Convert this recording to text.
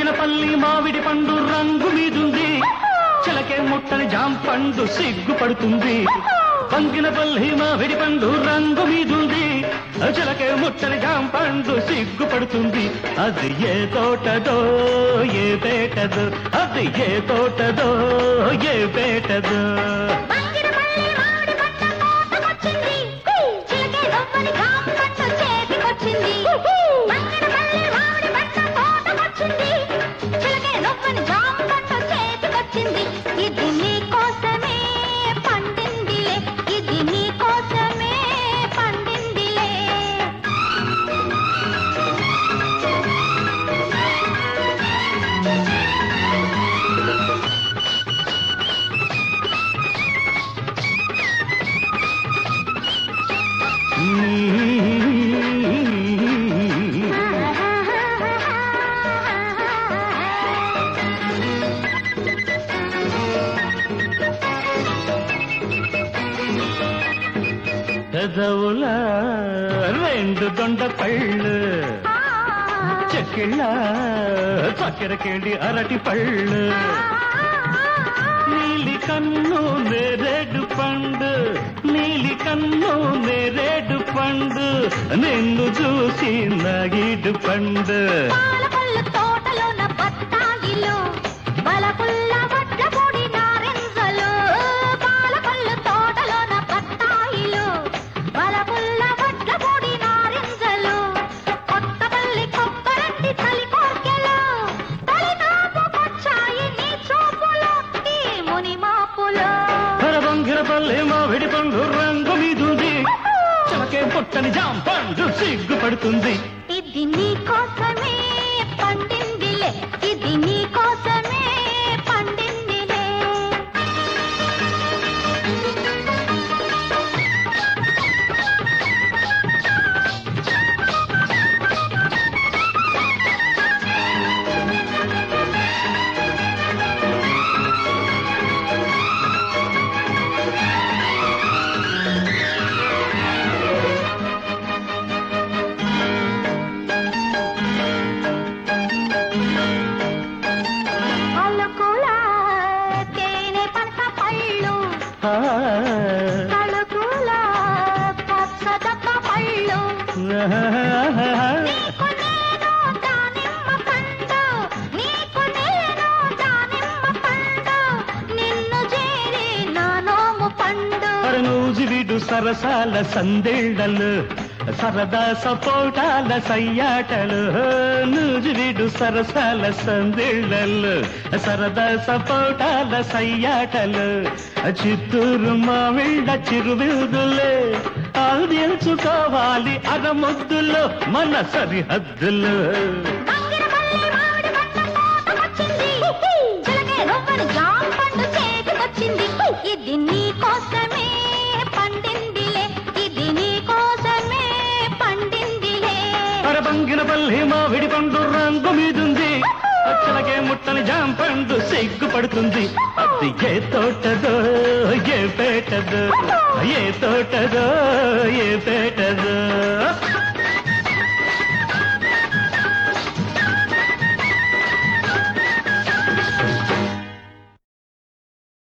బంగినపల్లి మామిడి పండు రంగు మీదుంది చిలకే ముట్టని జాం పండు సిగ్గుపడుతుంది బంగినపల్లి మామిడి పండు రంగు మీదుంది చిలకే ముట్టని జాం పండు సిగ్గుపడుతుంది అది ఏ తోటదో ఏ పేటదో అది ఏ తోటదో ఏ పేటదో బంగినపల్లి మామిడి పంట తోటకొచ్చింది. చిలకే దొంగని జామ పంట చేతికొచ్చింది. బంగినపల్లి మామిడి పంట తోటకొచ్చింది. చిలకే దొంగని జామ పంట చేతికొచ్చింది. ఇది నీ కోసమే పండిందిలే ఇది నీ కోసమే పండిందిలే పెదవుల రెండు దొండ పళ్ళు చెక్కిళ్ళ చక్కెరకేడి అరటి పళ్ళు నీలి కన్ను నేరేడు పండు నీలి కన్ను నేరేడు పండు నిన్ను చూసి నగిడు పండు పాలపళ్ళు తోటలోన బత్తాయిలు బలపుల్ల వడ్ల పొడి నారింజలు పాలపళ్ళు తోటలోన బత్తాయిలు బలపుల్ల వడ్ల పొడి నారింజలు కొత్తపల్లి కొబ్బరంటి చలి కోర్కెలు తొలినాపు వచ్చాయి నీ చూపులు ఈ ముని మాపులు పరబంగిరపల్లి మామిడి పండు రంగు మీదుంది చలకే పుట్టని జాం పండు సిగ్గుపడుతుంది ఇది నీ కోసమే పండిందిలే ఇది నీ కోసమే పండిందిలే అలుకుల తేనె పంట పళ్ళు ఆ, తలుకుల పచ్చదక్క పళ్ళు నీకు నేను దానిమ్మ పండు నీకు నేను దానిమ్మ పండు నిన్ను చేరి నా నోము పండు నూజివిడు సరసాల సందేళ్లలు సరదా సపోటాల సయ్యాటలు నూజివిడు సరసాల సందేళ్లలు సరదా సపోటాల సయ్యాటలు చిత్తూరు మామిళ్ళ చిరువిరుదులే అందించుకోవాలి అరముద్దులు మన సరిహద్దులు బంగినపల్లి మామిడి పంట తోటకొచ్చింది. చిలకే రొవ్వని జామ పండు చేతికొచ్చింది. ఇది నీ కోసమే పండిందిలే ఇది నీ కోసమే పండిందిలే పరబంగినపల్లి మామిడి పండు రంగు మీదుంది అచ్చలకే ముట్టని జాం పండు సిగ్గుపడుతుంది అది ఏ తోటదో ఏ పేటదో ఏ తోటదో ఏ పేటదో